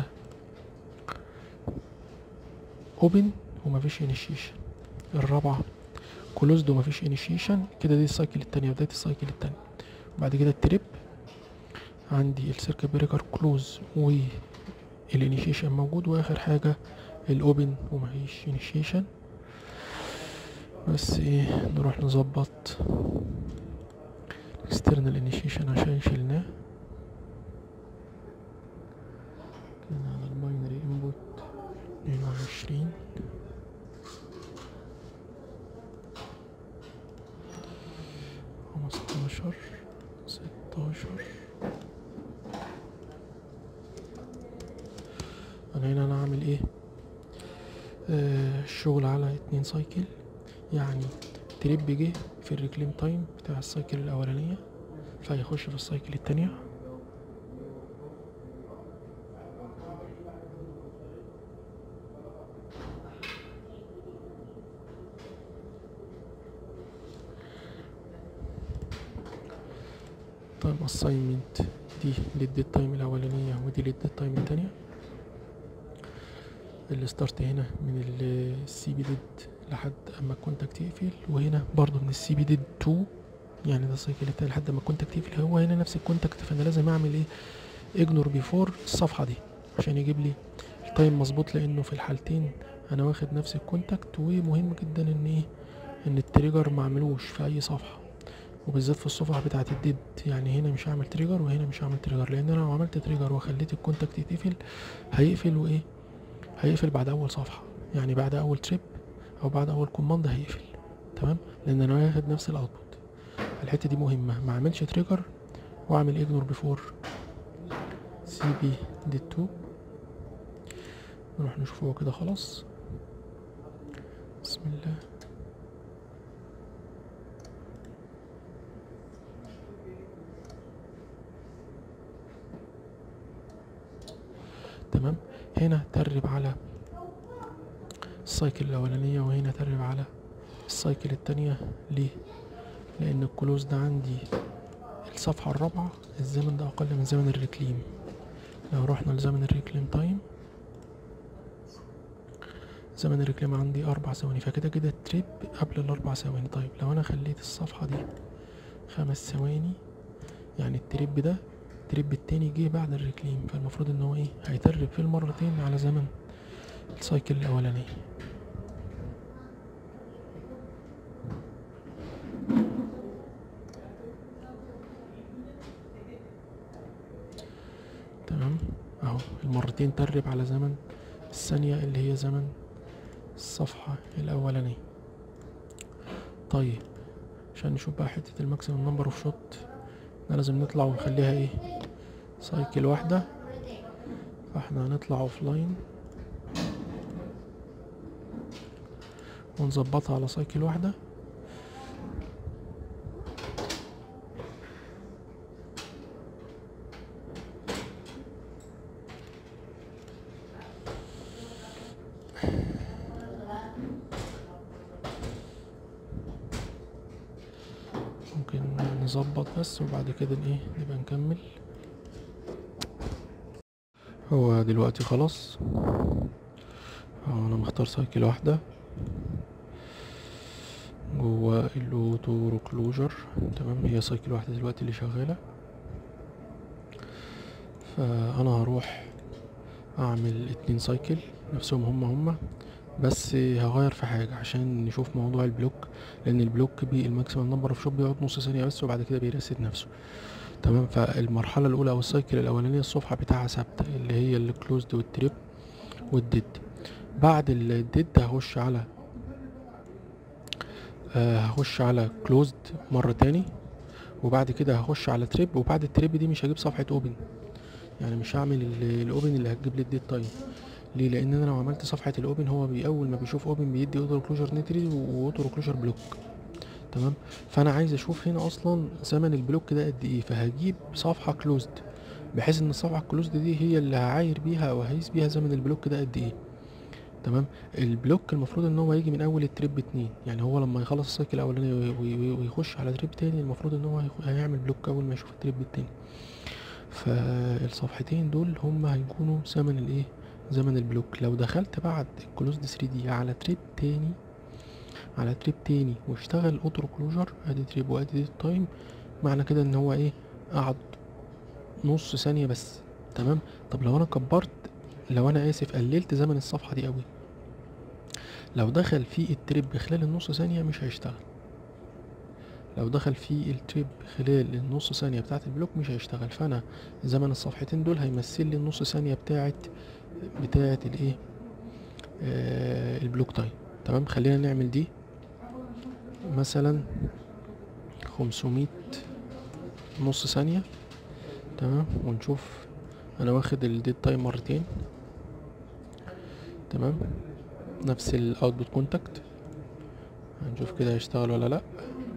اوبن ومفيش انيشيشن الرابعة كلوزد ومفيش انيشيشن كده دي السايكل التانية بداية السايكل التانية بعد كده التريب عندي السيركت بريكر كلوز والانيشيشن موجود واخر حاجة الاوبن ومفيش انيشيشن بس ايه نروح نظبط اكسترنال انيشيشن عشان شلناه كان على الباينري انبوت اتنين وعشرين خمستاشر ستاشر انا هنا انا اعمل ايه آه الشغل على اتنين سايكل يعني تريب جه في الريكليم تايم بتاع السايكل الاولانية فهيخش في السايكل التانية تايم اساينمنت دي للديد تايم الاولانية ودي للديد تايم التانية الستارت هنا من السي بي ديد لحد اما الكونتاكت يقفل وهنا برضو من السي بي ديد 2 يعني ده السايكل التاني لحد اما الكونتاكت يقفل هو هنا نفس الكونتاكت فانا لازم اعمل ايه اجنور بيفور الصفحة دي عشان يجيب لي التايم مظبوط لانه في الحالتين انا واخد نفس الكونتاكت ومهم جدا ان ايه ان التريجر معملوش في اي صفحة وبالذات في الصفحة بتاعة الديد يعني هنا مش هعمل تريجر وهنا مش هعمل تريجر لان انا لو عملت تريجر وخليت الكونتاكت يتقفل هيقفل وايه هيقفل بعد اول صفحة يعني بعد اول تريب او بعد اول كوماند هيقفل تمام لان انا واخد نفس الاوتبوت الحتة دي مهمة ما اعملش تريجر واعمل اجنور بيفور سي بي دي 2 نروح نشوف هو كده خلاص بسم الله تمام هنا ترب على السايكل الأولانية وهنا ترب على السايكل التانية ليه؟ لأن الكلوز ده عندي الصفحة الرابعة الزمن ده أقل من زمن الريكليم لو رحنا لزمن الريكليم تايم زمن الريكليم عندي أربع ثواني فكده كده التريب قبل الأربع ثواني طيب لو أنا خليت الصفحة دي خمس ثواني يعني التريب ده التريب التاني جه بعد الريكليم فالمفروض ان هو ايه هيترب في المرتين على زمن السايكل الاولاني تمام اهو المرتين ترب على زمن الثانية اللي هي زمن الصفحة الأولانية طيب عشان نشوف بقى حتة الماكسيمم نمبر اوف شوت لازم نطلع ونخليها ايه سايكل واحدة فاحنا هنطلع اوف لاين ونظبطها على سايكل واحدة ممكن نظبط بس وبعد كده ايه نبقى نكمل هو دلوقتي خلاص اهو انا مختار سايكل واحدة جوه الاوتو ريكلوجر تمام هي سايكل واحدة دلوقتي اللي شغالة فانا هروح اعمل اتنين سايكل نفسهم هما هما بس هغير في حاجة عشان نشوف موضوع البلوك لان البلوك بي الماكسيمم نمبر اوف شوت بيقعد نص ثانية بس وبعد كده بيرست نفسه تمام فالمرحلة الأولى أو السايكل الأولانية الصفحة بتاعها ثابتة اللي هي الكلوزد والتريب والديد بعد الديد هخش على آه هخش على كلوزد مرة تاني وبعد كده هخش على تريب وبعد التريب دي مش هجيب صفحة اوبن يعني مش هعمل الاوبن اللي هتجيب لي الديد تايم ليه لان انا لو عملت صفحة الاوبن هو بي اول ما بيشوف اوبن بيدي اوتو كلوجر نتري واوتو كلوجر بلوك تمام فانا عايز اشوف هنا اصلا زمن البلوك ده قد ايه فهجيب صفحة كلوزد بحيث ان الصفحة الكلوزد دي هي اللي هعاير بيها او هقيس بيها زمن البلوك ده قد ايه تمام البلوك المفروض ان هو يجي من اول التريب اتنين يعني هو لما يخلص السايكل الاولاني وي- وي- ويخش على تريب تاني المفروض ان هو هيخ- هيعمل بلوك اول ما يشوف التريب التاني فالصفحتين دول هم هيكونوا زمن الايه زمن البلوك لو دخلت بعد الكلوزد 3 دي على تريب تاني على تريب تاني واشتغل اوتو كلوجر ادي تريب وادي تايم معنى كده ان هو ايه قعد نص ثانية بس تمام طب لو انا كبرت لو انا اسف قللت زمن الصفحة دي قوي لو دخل في التريب خلال النص ثانية مش هيشتغل لو دخل في التريب خلال النص ثانية بتاعة البلوك مش هيشتغل فانا زمن الصفحتين دول هيمثل لي النص ثانية بتاعة بتاعة الايه آه البلوك تايم تمام خلينا نعمل دي مثلا خمسمية نص ثانية تمام ونشوف انا واخد الديد تايم مرتين تمام نفس الاوتبوت كونتاكت هنشوف كده هيشتغل ولا لا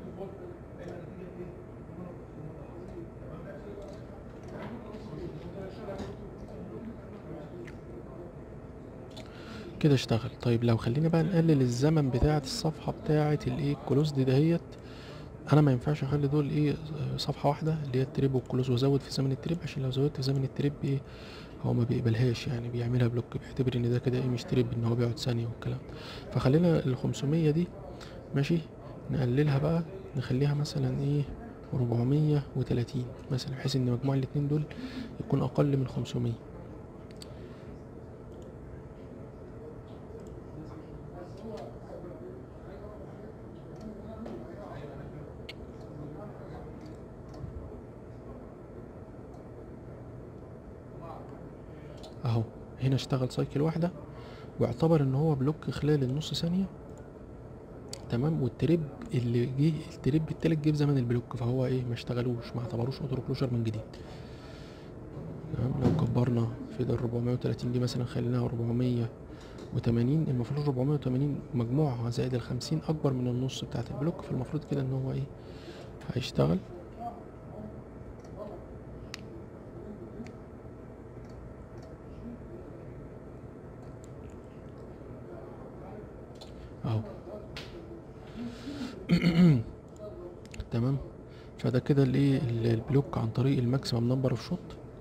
كده اشتغل طيب لو خلينا بقى نقلل الزمن بتاعة الصفحة بتاعة الايه الكلوزد دهيت انا ما ينفعش اخلي دول ايه صفحة واحدة اللي هي التريب والكلوز وازود في زمن التريب عشان لو زودت في زمن التريب ايه هو ما بيقبلهاش يعني بيعملها بلوك بيعتبر ان ده كده ايه مش تريب ان هو بيقعد ثانية والكلام فخلينا ال 500 دي ماشي نقللها بقى نخليها مثلا ايه 430 مثلا بحيث ان مجموع الاتنين دول يكون اقل من 500 اهو هنا اشتغل سايكل واحدة واعتبر ان هو بلوك خلال النص ثانية تمام والتريب اللي جه التريب التالت جه بزمن البلوك فهو ايه ما اشتغلوش ما اعتبروش اوتو كلوجر من جديد تمام لو كبرنا في ده 430 دي مثلا خليناها 480 المفروض 480 مجموعها زائد ال 50 اكبر من النص بتاعت البلوك فالمفروض كده ان هو ايه هيشتغل اهو تمام فده كده الايه ال- البلوك عن طريق الماكسيمم نمبر اوف شوت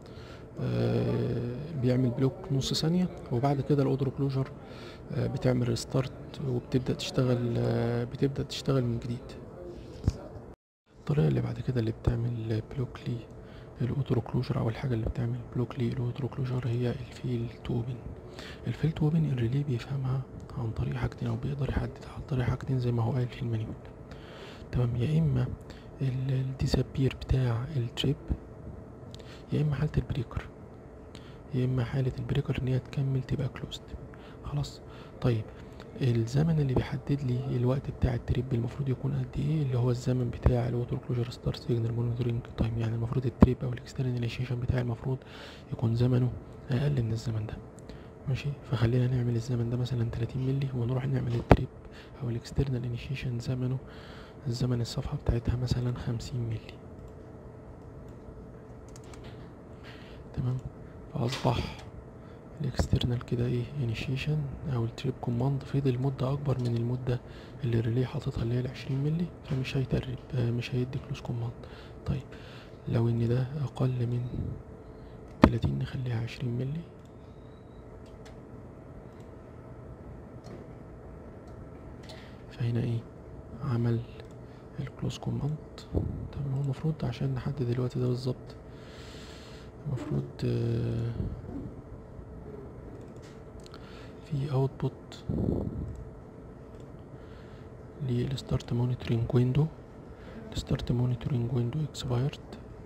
بيعمل بلوك نص ثانية وبعد كده الاودرو كلوجر بتعمل ريستارت وبتبدأ تشتغل آه، بتبدأ تشتغل من جديد الطريقة اللي بعد كده اللي بتعمل بلوك لي الاوتو كلوجر او الحاجة اللي بتعمل بلوك لي الاوتو كلوجر هي الفيل تو اوبن الفيل تو اوبن الريلي بيفهمها عن طريق حاجتين او بيقدر يحددها عن طريق حاجتين زي ما هو قال في المانيوال تمام يا اما الديسابير بتاع التريب يا اما حالة البريكر يا اما حالة البريكر ان هي تكمل تبقى كلوزد خلاص طيب الزمن اللي بيحدد لي الوقت بتاع التريب المفروض يكون قد ايه اللي هو الزمن بتاع الووتر كلوجر ستار سيجنال مونيتورنج تايم يعني المفروض التريب او الاكسترنال انيشيشن بتاعي المفروض يكون زمنه اقل من الزمن ده ماشي فخلينا نعمل الزمن ده مثلا 30 ملي ونروح نعمل التريب او الاكسترنال انيشيشن زمنه الزمن الصفحة بتاعتها مثلا 50 ملي تمام فاصبح الاكسترنال كده ايه انيشيشن او التريب كوماند فضل مدة اكبر من المدة اللي الريلي حاططها اللي هي العشرين ملي فمش هيترب آه، مش هيدي كلوز كوماند طيب لو ان ده اقل من تلاتين نخليها عشرين ملي فهنا ايه عمل الكلوز كوماند طب هو المفروض عشان نحدد الوقت ده بالظبط المفروض آه، في اوتبوت للستارت مونيتورنج ويندو الستارت مونيتورنج ويندو اكسبايرد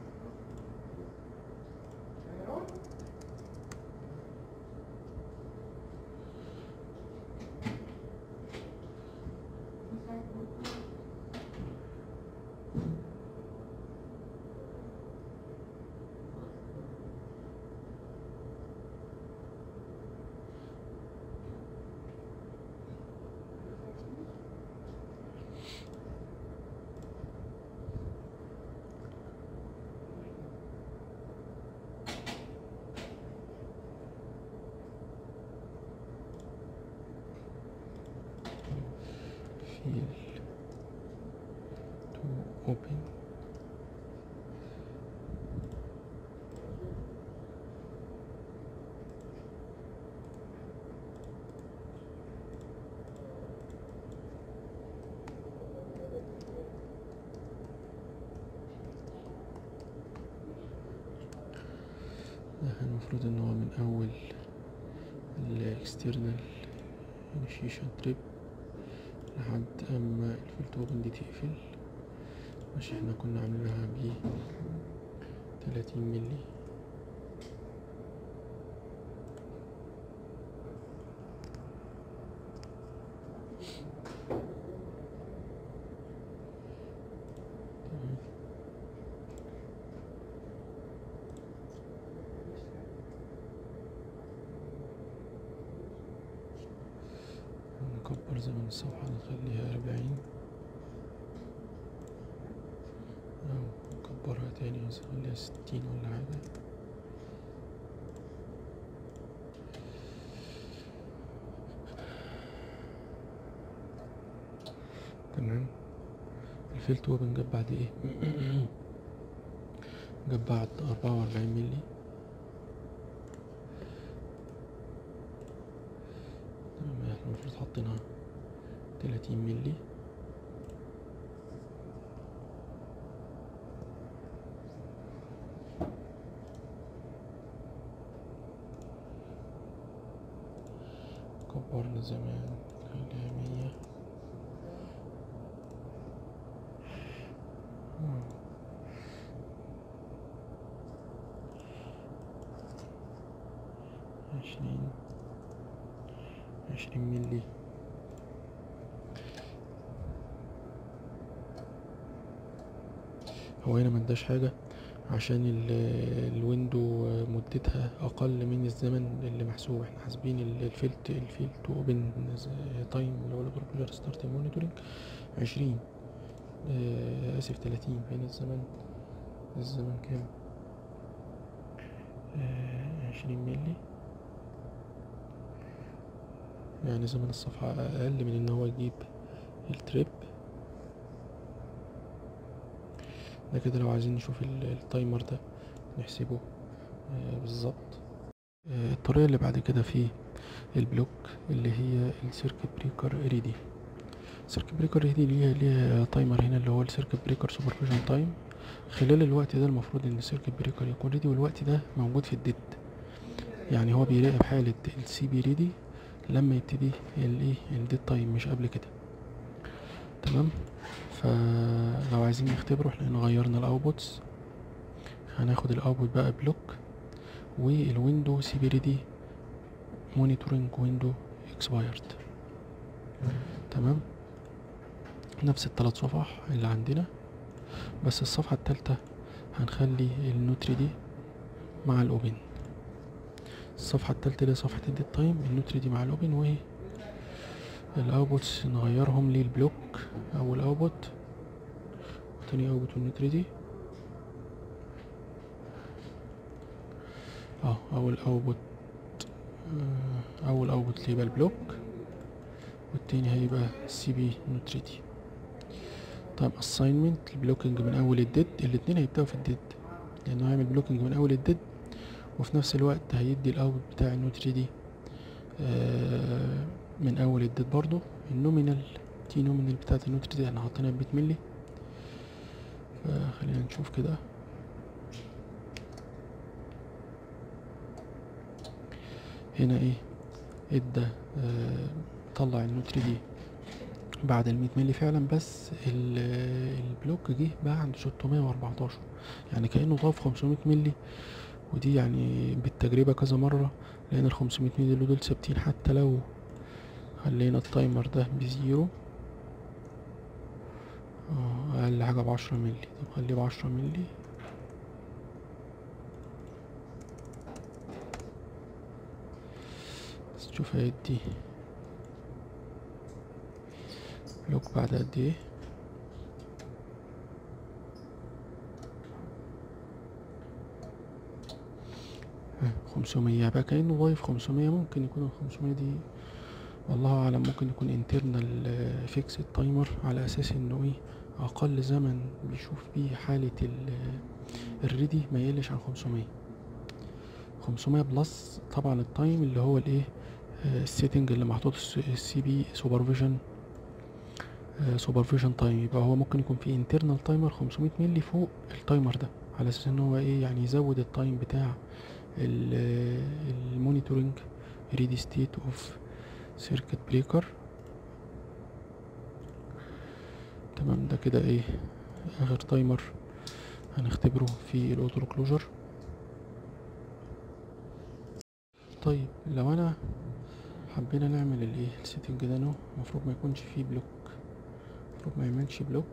فيل تو اوبن ده المفروض ان هو من اول الاكسترنال initiation trip لحد اما الفلت اوبن دي تقفل ماشي احنا كنا عاملينها ب 30 ملي تمام. نكبر زمن الصفحة نخليها أربعين أو نكبرها تاني بس نخليها ستين ولا حاجة تمام الفيلت ووبن جاب بعد ايه جاب بعد أربعة وأربعين ملي تمام احنا المفروض حاطينها تلاتين ملي كبرنا زمان خليها مية مم. عشرين عشرين ملي هو هنا مداش حاجة عشان ال- الويندو مدتها أقل من الزمن اللي محسوب احنا حاسبين ال- الفيلت الفيلت اوبن تايم اللي هو البروبلر ستارت مونيتورنج عشرين آه، آسف تلاتين فين الزمن الزمن كام آه، عشرين ملي يعني زمن الصفحة أقل من إن هو يجيب التريب ده كده لو عايزين نشوف ال- التايمر ده نحسبه آه، بالظبط آه، الطريقة اللي بعد كده في البلوك اللي هي السيركت بريكر ريدي السيركت بريكر ريدي ليها ليها تايمر هنا اللي هو السيركت بريكر سوبرفيجن تايم خلال الوقت ده المفروض ان السيركت بريكر يكون ريدي والوقت ده موجود في الديد يعني هو بيراقب حالة السي بي ريدي لما يبتدي الايه الديد تايم مش قبل كده تمام فلو عايزين نختبره احنا غيرنا الاوتبوتس هناخد الاوتبوت بقى بلوك والويندو سي بي ريدي مونيتورنج ويندو اكسبايرد تمام نفس الثلاث صفح اللي عندنا بس الصفحة التالتة هنخلي النوتري دي مع الاوبن الصفحة التالتة اللي هي صفحة الديت تايم النوتري دي مع الاوبن و الاوتبوتس نغيرهم للبلوك او الاوتبوت تاني اوتبوت والنوتري دي اه اول اوتبوت آه، اول اوتبوت اللي يبقى البلوك والتاني هيبقى سي بي نوتريتي طيب assignment البلوكينج من اول الديد الاتنين هيبدأوا في الديد لانه هيعمل بلوكينج من اول الديد وفي نفس الوقت هيدي الاوت بتاع النوتري دي آه، من اول الديد برضو النومينال تي نومينال بتاعت النوتري دي احنا حاطينها ب 100 مللي فخلينا نشوف كده هنا ايه ادى آه، طلع النوتري دي بعد ال 100 مللي فعلا بس ال- البلوك جه بقى عند 614 يعني كأنه ضاف 500 مللي ودي يعني بالتجربة كذا مرة لأن ال 500 مللي دول ثابتين حتى لو خلينا التايمر ده بزيرو اه أقل حاجة بعشرة مللي طب خليه بعشرة مللي بس تشوف هيدي بلوك بعد قد ايه خمسمية بقى كأنه ضايف خمسمية ممكن يكون الخمسمية دي والله أعلم ممكن يكون انترنال فيكس التايمر على أساس إنه إيه أقل زمن بيشوف بيه حالة ال- الريدي ما يقلش عن خمسمية خمسمية بلس طبعا التايم اللي هو الإيه السيتنج اللي محطوط السي بي سوبرفيجن سوبرفيجن تايم يبقى هو ممكن يكون في انترنال تايمر 500 مللي فوق التايمر ده على اساس ان هو ايه يعني يزود التايم بتاع المونيتورنج ريدي ستيت اوف سيركت بريكر تمام ده كده ايه اخر تايمر هنختبره في الاوتو كلوجر طيب لو انا حبينا نعمل الايه السيتنج ده نو المفروض ما يكونش فيه بلوك المفروض ما يعملش بلوك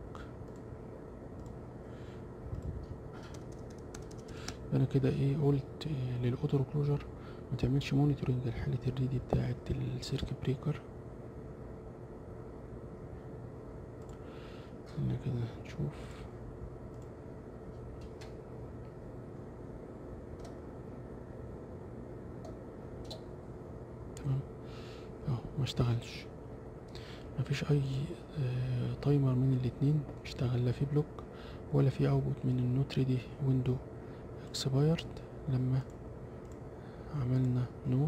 انا كده ايه قلت إيه للاوتو كلوجر ما تعملش مونيتورنج لحالة الريدي بتاعة السيركت بريكر خلينا كده نشوف تمام اهو ما اشتغلش مفيش اي آه، تايمر من الاتنين اشتغل لا في بلوك ولا في اوتبوت من النوت ريدي ويندو اكسبايرد لما عملنا نو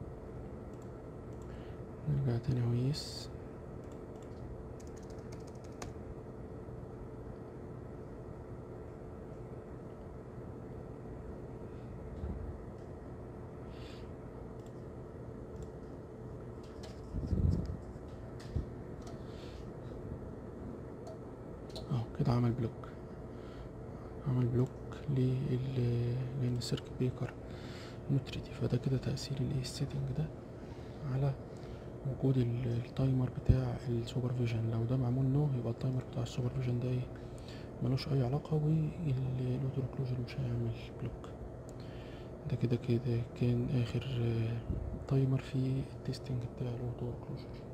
نرجع تاني هو يس اهو كده عمل بلوك عمل بلوك لل لان السيركت بريكر نوتريتي فده كده تأثير الايه السيتنج ده على وجود ال- التايمر بتاع السوبرفيجن لو ده معمول نو يبقى التايمر بتاع السوبرفيجن ده ايه ملوش اي علاقة والاوتو كلوجر مش هيعمل بلوك ده كده كده كان اخر آه، تايمر في التستنج بتاع الاوتو كلوجر